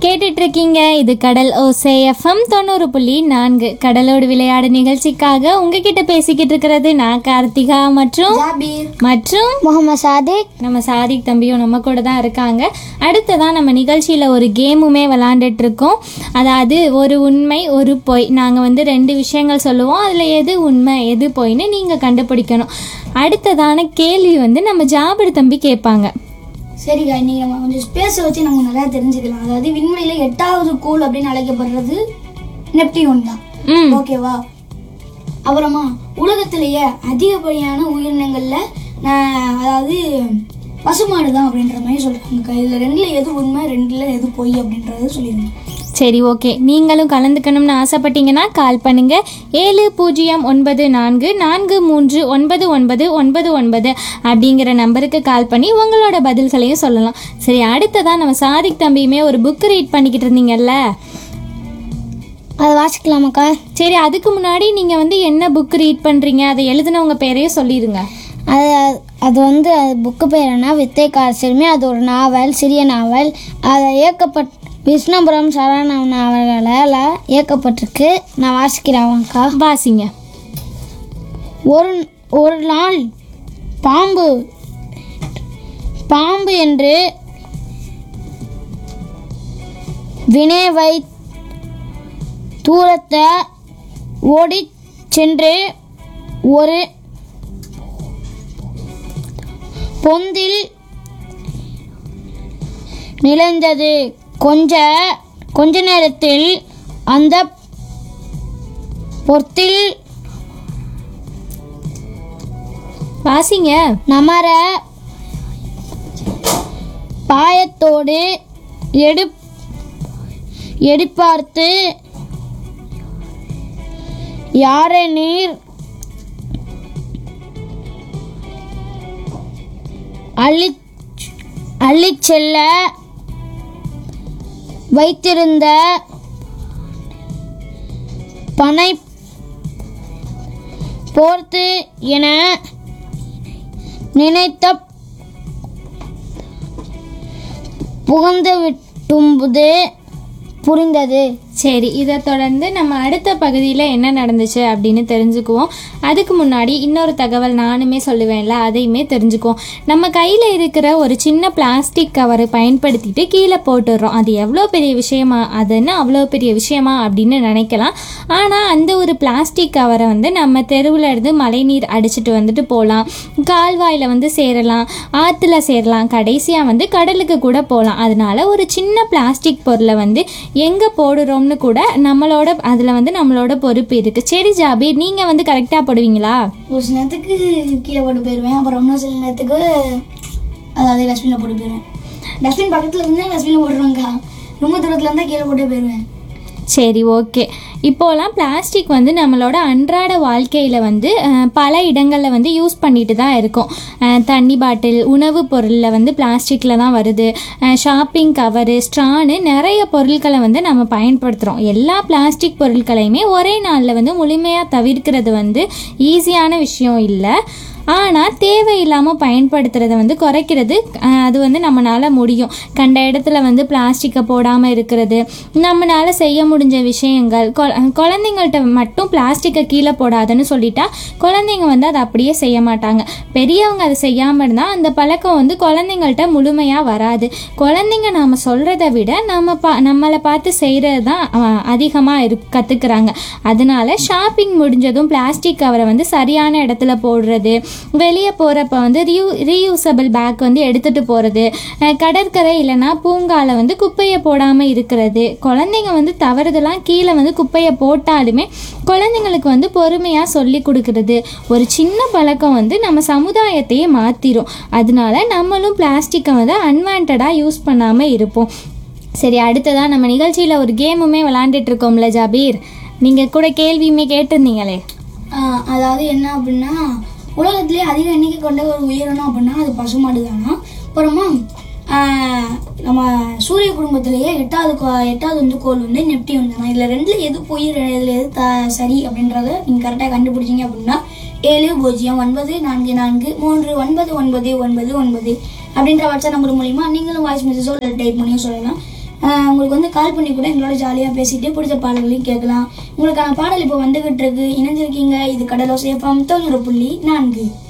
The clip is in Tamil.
கேட்டுட்டு இருக்கீங்க இது கடல் ஓசை எஃப்எம் தொண்ணூறு புள்ளி நான்கு கடலோடு விளையாடு நிகழ்ச்சிக்காக உங்ககிட்ட பேசிக்கிட்டு இருக்கிறது நான் கார்த்திகா மற்றும் ஜாபீர் மற்றும் முகமது சாதிக் நம்ம சாதிக் தம்பியும் நம்ம கூட தான் இருக்காங்க அடுத்ததான் நம்ம நிகழ்ச்சியில் ஒரு கேமுமே விளாண்டுட்டு இருக்கோம் அதாவது ஒரு உண்மை ஒரு பொய் நாங்கள் வந்து ரெண்டு விஷயங்கள் சொல்லுவோம் அதில் எது உண்மை எது பொய்ன்னு நீங்கள் கண்டுபிடிக்கணும் அடுத்ததான கேள்வி வந்து நம்ம ஜாபர் தம்பி கேட்பாங்க சரிக்கா இன்னைக்கு நம்ம கொஞ்சம் ஸ்பேஸை வச்சு நம்ம நிறைய தெரிஞ்சுக்கலாம் அதாவது விண்வெளியில எட்டாவது கோள் அப்படின்னு அழைக்கப்படுறது நெப்டியூன் தான் ம் ஓகேவா அப்புறமா உலகத்திலேயே அதிகப்படியான உயிரினங்கள்ல நான் அதாவது பசுமாடு தான் அப்படின்ற மாதிரி சொல்றாங்க இதுல ரெண்டுல எது உண்மை ரெண்டுல எது பொய் அப்படின்றத சொல்லிடுங்க சரி ஓகே நீங்களும் கலந்துக்கணும்னு ஆசைப்பட்டீங்கன்னா கால் பண்ணுங்க ஏழு பூஜ்ஜியம் ஒன்பது நான்கு நான்கு மூன்று ஒன்பது ஒன்பது ஒன்பது ஒன்பது அப்படிங்கிற நம்பருக்கு கால் பண்ணி உங்களோட பதில்களையும் சொல்லலாம் சரி அடுத்ததான் நம்ம சாதிக் தம்பியுமே ஒரு புக் ரீட் பண்ணிக்கிட்டு இருந்தீங்கல்ல அதை வாசிக்கலாமாக்கா சரி அதுக்கு முன்னாடி நீங்கள் வந்து என்ன புக் ரீட் பண்ணுறீங்க அதை எழுதினவங்க பேரையும் சொல்லிடுங்க அது அது வந்து புக்கு பேர் என்ன வித்தை காசிலுமே அது ஒரு நாவல் சிறிய நாவல் அதை இயக்கப்பட் விஷ்ணுபுரம் சரவணன் அவர்களால் இயக்கப்பட்டிருக்கு நான் வாசிக்கிறேன்க்கா வாசிங்க ஒரு ஒரு நாள் பாம்பு பாம்பு என்று வினைவை தூரத்தை ஓடிச் சென்று ஒரு பொந்தில் நிலைந்தது கொஞ்ச கொஞ்ச நேரத்தில் அந்த பொத்தில் வாசிங்க நமர பாயத்தோடு எடு எடுப்பார்த்து யாரை நீர் அள்ளி அள்ளிச் செல்ல வைத்திருந்த பனை போர்த்து என நினைத்த புகுந்து விட்டும்புது புரிந்தது சரி இதை தொடர்ந்து நம்ம அடுத்த பகுதியில் என்ன நடந்துச்சு அப்படின்னு தெரிஞ்சுக்குவோம் அதுக்கு முன்னாடி இன்னொரு தகவல் நானுமே சொல்லுவேன்ல அதையுமே தெரிஞ்சுக்குவோம் நம்ம கையில் இருக்கிற ஒரு சின்ன பிளாஸ்டிக் கவரை பயன்படுத்திட்டு கீழே போட்டுடுறோம் அது எவ்வளோ பெரிய விஷயமா அது என்ன அவ்வளோ பெரிய விஷயமா அப்படின்னு நினைக்கலாம் ஆனால் அந்த ஒரு பிளாஸ்டிக் கவரை வந்து நம்ம தெருவில் இருந்து மழைநீர் அடிச்சிட்டு வந்துட்டு போகலாம் கால்வாயில் வந்து சேரலாம் ஆற்றுல சேரலாம் கடைசியாக வந்து கடலுக்கு கூட போகலாம் அதனால ஒரு சின்ன பிளாஸ்டிக் பொருளை வந்து எங்கே போடுறோம்னு கூட நம்மளோட அதில் வந்து நம்மளோட பொறுப்பு இருக்குது சரி ஜாபீர் நீங்கள் வந்து கரெக்டாக போடுவீங்களா ஒரு சில நேரத்துக்கு கீழே போட்டு போயிடுவேன் அப்புறம் இன்னும் சில நேரத்துக்கு அதாவது டஸ்ட்பினில் போட்டு போயிடுவேன் டஸ்ட்பின் பக்கத்தில் இருந்தால் டஸ்ட்பினில் போட்டுருவாங்கக்கா ரொம்ப தூரத்தில் இருந்தால் கீழே போட்டு போயிடுவேன் சரி ஓகே இப்போலாம் பிளாஸ்டிக் வந்து நம்மளோட அன்றாட வாழ்க்கையில் வந்து அஹ், பல இடங்களில் வந்து யூஸ் பண்ணிட்டு தான் இருக்கோம் அஹ், தண்ணி பாட்டில் உணவுப் பொருளில் வந்து பிளாஸ்டிக்கில் தான் வருது ஷாப்பிங் கவரு ஸ்ட்ரானு நிறைய பொருட்களை வந்து நம்ம பயன்படுத்துகிறோம் எல்லா பிளாஸ்டிக் பொருட்களையுமே ஒரே நாளில் வந்து முழுமையாக தவிர்க்கிறது வந்து ஈஸியான விஷயம் இல்லை ஆனால் தேவையில்லாமல் பயன்படுத்துறத வந்து குறைக்கிறது அஹ், அது வந்து நம்மளால் முடியும் கண்ட இடத்துல வந்து பிளாஸ்டிக்கை போடாமல் இருக்கிறது நம்மளால் செய்ய முடிஞ்ச விஷயங்கள் கொ குழந்தைங்கள்ட்ட மட்டும் பிளாஸ்டிக்கை கீழே போடாதுன்னு சொல்லிட்டா குழந்தைங்க வந்து அதை அப்படியே செய்ய மாட்டாங்க பெரியவங்க அதை செய்யாமல் இருந்தால் அந்த பழக்கம் வந்து குழந்தைங்கள்ட்ட முழுமையாக வராது குழந்தைங்க நாம் சொல்கிறத விட நம்ம பா நம்மளை பார்த்து செய்கிறது தான் அதிகமாக இரு கற்றுக்குறாங்க அதனால ஷாப்பிங் முடிஞ்சதும் பிளாஸ்டிக் கவரை வந்து சரியான இடத்துல போடுறது வெளியே போகிறப்ப வந்து ரீயூ ரீயூசபிள் பேக் வந்து எடுத்துகிட்டு போகிறது கடற்கரை இல்லைன்னா பூங்கால வந்து குப்பையை போடாமல் இருக்கிறது குழந்தைங்க வந்து தவறுதெல்லாம் கீழே வந்து குப்பையை போட்டாலுமே குழந்தைங்களுக்கு வந்து பொறுமையாக சொல்லி கொடுக்கறது ஒரு சின்ன பழக்கம் வந்து நம்ம சமுதாயத்தையே மாற்றிடும் அதனால நம்மளும் பிளாஸ்டிக்கை வந்து அன்வான்டாக யூஸ் பண்ணாமல் இருப்போம் சரி அடுத்ததாக நம்ம நிகழ்ச்சியில் ஒரு கேமுமே விளாண்டுட்டு இருக்கோம்ல ஜாபீர் நீங்கள் கூட கேள்வியுமே கேட்டிருந்தீங்களே ஆஹ் அதாவது என்ன அப்படின்னா உலகத்திலே அதிக எண்ணிக்கை கொண்ட ஒரு உயிரினம் அப்படின்னா அது பசுமாடு தானா அப்புறமா ஆஹ் நம்ம சூரிய குடும்பத்திலேயே எட்டாவது கோ- எட்டாவது வந்து கோள் வந்து நெப்டியூன் தானா இதில் ரெண்டில் எது பொய் இதில் எது த சரி அப்படின்றத நீங்கள் கரெக்டாக கண்டுபிடிச்சிங்க அப்படின்னா ஏழு பூஜ்ஜியம் ஒன்பது நான்கு நான்கு மூன்று ஒன்பது ஒன்பது ஒன்பது ஒன்பது அப்படின்ற வாட்ஸ்அப் நம்பர் மூலிமா நீங்களும் வாய்ஸ் மெசேஜோ இல்லை டைப் பண்ணியும் சொல்லலாம் ஆஹ் உங்களுக்கு வந்து கால் பண்ணி கூட எங்களோட ஜாலியாக பேசிட்டு பிடிச்ச பாடல்களையும் கேட்கலாம் உங்களுக்கான பாடல் இப்போ வந்துகிட்டு இருக்கு இணைஞ்சிருக்கீங்க இது கடலோசை எஃப்எம் தொண்ணூறு புள்ளி நான்கு